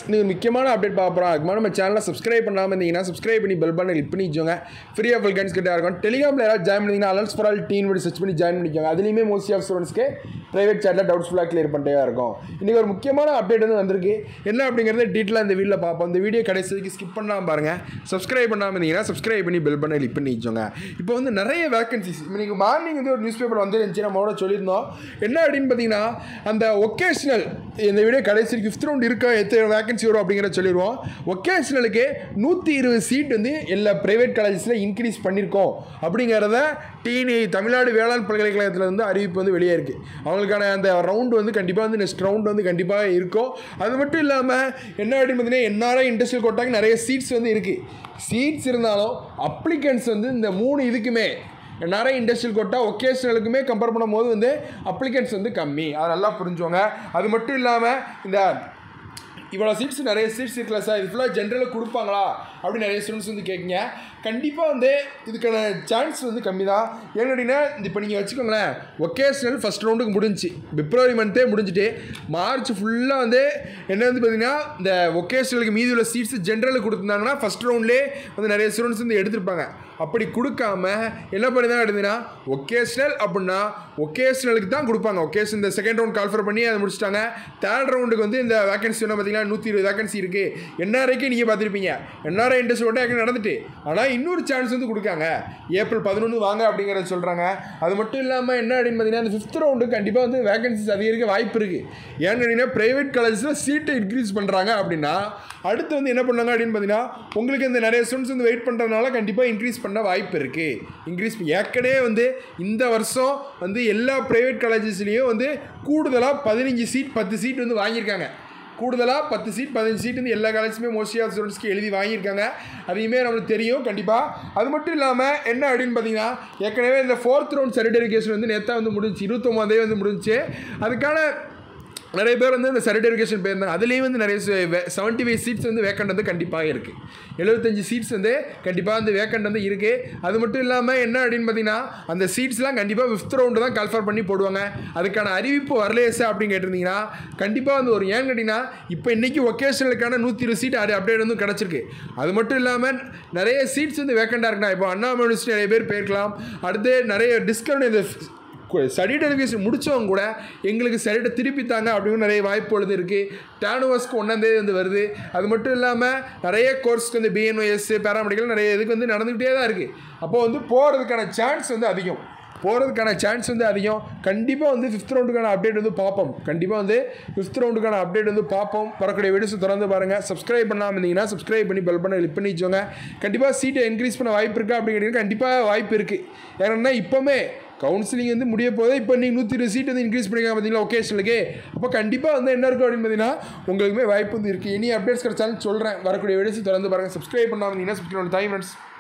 இது ஒரு முக்கியமான அப்டேட் பார்க்க போகிறோம் அதுக்கு நம்ம சேனலை சப்ஸ்கிரைப் பண்ணாமல் இருந்தீங்கன்னா சப்ஸ்கிரைப் பண்ணி பெல் பண்ணி கிளிக் பண்ணி வச்சோங்க ஃப்ரீ ஆஃப் வெல்கன்ஸ் கிட்டே இருக்கும் டெலிகிராமில் யாராவது ஜாயின் பண்ணிங்கன்னா அலர்ட்ஸ் ஃபார் ஆல் டீன் படி சர்ச் பண்ணி ஜாயின் பண்ணிக்கோங்க அதுலேயுமே மோஸ்ட்லி ஆஃப் ஸ்டூடெண்ட்ஸ்க்கு ப்ரைவேட் சேட்டில் டவுட்ஸ் ஃபுல்லாக கிளியர் பண்ணிட்டே இருக்கும் இன்றைக்கி ஒரு முக்கியமான அப்டேட் வந்து வந்திருக்கு என்ன அப்படிங்கிறத டீட்டெயிலாக இந்த வீடியோவில் பார்ப்போம் இந்த வீடியோ கடைசிக்கு ஸ்கிப் பண்ணாமல் பாருங்கள் சப்ஸ்கிரைப் பண்ணாமல் இருந்தீங்கன்னா சப்ஸ்கிரைப் பண்ணி பெல் பண்ணி கிளிக் பண்ணி வச்சோங்க இப்போ வந்து நிறைய வேகன்சிஸ் இன்னைக்கு மார்னிங் வந்து ஒரு நியூஸ் பேப்பர் வந்து இருந்துச்சு நம்மளோட சொல்லியிருந்தோம் என்ன அப்படின்னு பார்த்தீங்கன்னா அந்த ஒகேஷ்னல் இந்த வீடியோ கடைசி ஃபிஃப்த் ரவுண்ட் இருக்கா எத்தனை வேகன்சி வரும் அப்படிங்கிறத சொல்லிடுவோம் ஒகேஷ்னலுக்கு நூற்றி இருபது சீட் வந்து எல்லா ப்ரைவேட் காலேஜஸில் இன்க்ரீஸ் பண்ணியிருக்கோம் அப்படிங்கிறத டிஎன்ஏ தமிழ்நாடு வேளாண் பல்கலைக்கழகத்தில் வந்து அறிவிப்பு வந்து வெளியே இருக்குது அவங்களுக்கான அந்த ரவுண்டு வந்து கண்டிப்பாக வந்து நெக்ஸ்ட் ரவுண்ட் வந்து கண்டிப்பாக இருக்கும் அது மட்டும் இல்லாமல் என்ன அப்படின்னு பார்த்தீங்கன்னா என்ஆர்ஐ இண்டஸ்ட்ரியல் கோட்டாக்கு நிறைய சீட்ஸ் வந்து இருக்குது சீட்ஸ் இருந்தாலும் அப்ளிகன்ஸ் வந்து இந்த மூணு இதுக்குமே நிறைய இண்டஸ்ட்ரியல் கோட்டா ஒகேஷனலுக்குமே கம்பேர் பண்ணும்போது வந்து அப்ளிகன்ஸ் வந்து கம்மி அதை நல்லா புரிஞ்சுவாங்க அது மட்டும் இல்லாமல் இந்த இவ்வளோ சீட்ஸ் நிறைய சீட்ஸ் இருக்குல்ல சார் இது ஃபுல்லாக ஜென்ரலாக கொடுப்பாங்களா அப்படின்னு நிறைய ஸ்டூடெண்ட்ஸ் வந்து கேட்குங்க கண்டிப்பாக வந்து இதுக்கான சான்ஸ் வந்து கம்மி தான் ஏன்னு கேட்டிங்கன்னா இப்போ நீங்கள் வச்சுக்கோங்களேன் ஒகேஷனல் ஃபஸ்ட் ரவுண்டுக்கு முடிஞ்சு பிப்ரவரி மந்த்தே முடிஞ்சுட்டு மார்ச் ஃபுல்லாக வந்து என்ன வந்து பார்த்தீங்கன்னா இந்த ஒகேஷனலுக்கு மீதி உள்ள சீட்ஸ் ஜென்ரலுக்கு கொடுத்துருந்தாங்கன்னா ஃபஸ்ட் ரவுண்ட்லேயே வந்து நிறைய ஸ்டூடெண்ட்ஸ் வந்து எடுத்திருப்பாங்க அப்படி கொடுக்காம என்ன பண்ணி தான் எடுத்தீங்கன்னா ஒகேஷனல் அப்படின்னா ஒகேஷனலுக்கு தான் கொடுப்பாங்க ஒகேஷன் இந்த செகண்ட் ரவுண்ட் கால்ஃபர் பண்ணி அதை முடிச்சிட்டாங்க தேர்ட் ரவுண்டுக்கு வந்து இந்த வேகன்சி என்ன பார்த்தீங்கன்னா நூற்றி இருபது வேகன்சி இருக்குது என்ஆர்ஐக்கு நீங்கள் பார்த்துருப்பீங்க என்ஆர்ஐ இண்டஸ்ட்ரி ஓட்ட ஏற்கனவே நடந்துட்டு ஆனால் இன்னொரு சான்ஸ் வந்து கொடுக்காங்க ஏப்ரல் பதினொன்று வாங்க அப்படிங்கிறத சொல்கிறாங்க அது மட்டும் இல்லாமல் என்ன அப்படின்னு பார்த்தீங்கன்னா இந்த ஃபிஃப்த் ரவுண்டு கண்டிப்பாக வந்து வேகன்சிஸ் அதிகரிக்க வாய்ப்பு இருக்குது ஏன்னு கேட்டிங்கன்னா ப்ரைவேட் காலேஜில் சீட்டை இன்க்ரீஸ் பண்ணுறாங்க அப்படின்னா அடுத்து வந்து என்ன பண்ணாங்க அப்படின்னு பார்த்தீங்கன்னா உங்களுக்கு இந்த நிறைய ஸ்டூடெண்ட்ஸ் வந்து வெயிட் பண்ணுறதுனால கண்டிப்பாக இன்க்ரீஸ் பண்ண வாய்ப்பு இருக்குது இன்க்ரீஸ் ஏற்கனவே வந்து இந்த வருஷம் வந்து எல்லா ப்ரைவேட் காலேஜஸ்லேயும் வந்து கூடுதலாக பதினஞ்சு சீட் பத்து சீட் வந்து வாங்கியிருக்காங்க கூடுதலாக பத்து சீட் பதினஞ்சு சீட் வந்து எல்லா காலேஜுமே மோஸ்ட்லி ஆஃப் ஸ்டூடெண்ட்ஸ்க்கு எழுதி வாங்கியிருக்காங்க அதையுமே நம்மளுக்கு தெரியும் கண்டிப்பாக அது மட்டும் இல்லாமல் என்ன அப்படின்னு பார்த்தீங்கன்னா ஏற்கனவே இந்த ஃபோர்த் ரவுண்ட் சர்டிஃபிகேஷன் வந்து நேற்று வந்து முடிஞ்சு இருபத்தொம்போதே வந்து முடிஞ்சு அதுக்கான நிறைய பேர் வந்து இந்த சர்டிஃபிகேஷன் போயிருந்தாங்க அதுலேயும் வந்து நிறைய செவன்ட்டி ஃபைவ் சீட்ஸ் வந்து வேக்கண்ட் வந்து கண்டிப்பாக இருக்குது எழுபத்தஞ்சு சீட்ஸ் வந்து கண்டிப்பாக வந்து வேக்கண்ட் வந்து இருக்குது அது மட்டும் இல்லாமல் என்ன அப்படின்னு பார்த்தீங்கன்னா அந்த சீட்ஸ்லாம் கண்டிப்பாக ஃபிஃப்த் ரவுண்டு தான் கன்ஃபர்ம் பண்ணி போடுவாங்க அதுக்கான அறிவிப்பு வரலையே சார் அப்படின்னு கேட்டிருந்தீங்கன்னா கண்டிப்பாக வந்து ஒரு ஏன் கேட்டிங்கன்னா இப்போ இன்றைக்கி ஒகேஷனலுக்கான நூற்றி இருபது சீட் அப்டேட் வந்து கிடச்சிருக்கு அது மட்டும் இல்லாமல் நிறைய சீட்ஸ் வந்து வேக்கண்டாக இருக்குண்ணா இப்போ அண்ணா யூனிவர்சிட்டி நிறைய பேர் போயிருக்கலாம் அடுத்து நிறைய டிஸ்கவுண்ட் இந்த ஸ்டடி டெலிகேஷன் முடித்தவங்க கூட எங்களுக்கு சரிட்ட திருப்பி தாங்க அப்படின்னு நிறைய வாய்ப்புகள் இருக்குது டேனுவர்ஸ்க்கு ஒன்றாந்தேதி வந்து வருது அது மட்டும் இல்லாமல் நிறைய கோர்ஸ்க்கு வந்து பிஎன்ஒஎஸ் பேராமெடிக்கல் நிறைய இதுக்கு வந்து நடந்துக்கிட்டே தான் இருக்குது அப்போது வந்து போகிறதுக்கான சான்ஸ் வந்து அதிகம் போகிறதுக்கான சான்ஸ் வந்து அதிகம் கண்டிப்பாக வந்து ஃபிஃப்த் ரவுண்டுக்கான அப்டேட் வந்து பார்ப்போம் கண்டிப்பாக வந்து ஃபிஃப்த் ரவுண்டுக்கான அப்டேட் வந்து பார்ப்போம் வரக்கூடிய வீடியோஸ் திறந்து பாருங்கள் சப்ஸ்கிரைப் பண்ணாமல் இருந்தீங்கன்னா சப்ஸ்கிரைப் பண்ணி பெல் பண்ண கிளிக் பண்ணி வச்சோங்க கண்டிப்பாக சீட்டை இன்க்ரீஸ் பண்ண வாய்ப்பு இருக்கா அப்படிங்கிறது கண்டிப்பாக வாய்ப்பு இருக்குது ஏன்னா இப்போவுமே கவுன்சிலிங் வந்து முடிய போதே இப்போ நீங்கள் நூற்றி இருபது சீட் வந்து இன்க்ரீஸ் பண்ணிக்கலாம் பார்த்தீங்களா ஒகேஷனுக்கு அப்போ கண்டிப்பாக வந்து என்ன இருக்கும் அப்படின்னு பார்த்தீங்கன்னா உங்களுக்குமே வாய்ப்பு வந்து இருக்குது இனி அப்டேட்ஸ் கிடச்சாலும் சொல்கிறேன் வரக்கூடிய வீடியோஸ் திறந்து பாருங்கள் சப்ஸ்கிரைப் பண்ணாமல் இருந்தீங்கன்னா சப்ஸ்கிரைப் தாய் ஃப்ரெண்ட்ஸ்